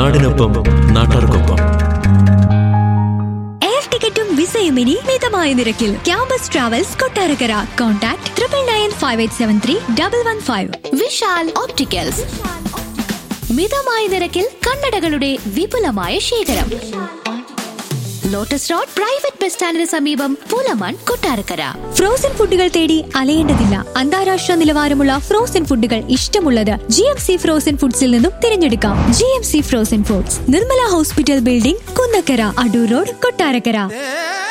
നാടിനൊപ്പം നാട്ടാർക്കൊപ്പം എയർ ടിക്കറ്റും വിസയും ഇനി മിതമായ നിരക്കിൽ campus travels Kottarakkara contact triple nine five eight seven three double one five Vishal opticals മിതമായ നിരക്കിൽ കണ്ണടകളുടെ വിപുലമായ ശേഖരം ലോട്ടസ് റോഡ് പ്രൈവറ്റ് ബസ് സ്റ്റാൻഡിന് സമീപം പുലമൺ കൊട്ടാരക്കര ഫ്രോസൺ ഫുഡുകൾ തേടി അലയേണ്ടതില്ല അന്താരാഷ്ട്ര നിലവാരമുള്ള ഫ്രോസൺ ഫുഡുകൾ ഇഷ്ടമുള്ളത് ജി എം സി ഫ്രോസൺ ഫുഡ്സിൽ നിന്നും തിരഞ്ഞെടുക്കാം G M C frozen foods Nirmala hospital building Kunnakkara Adoor road Kottarakkara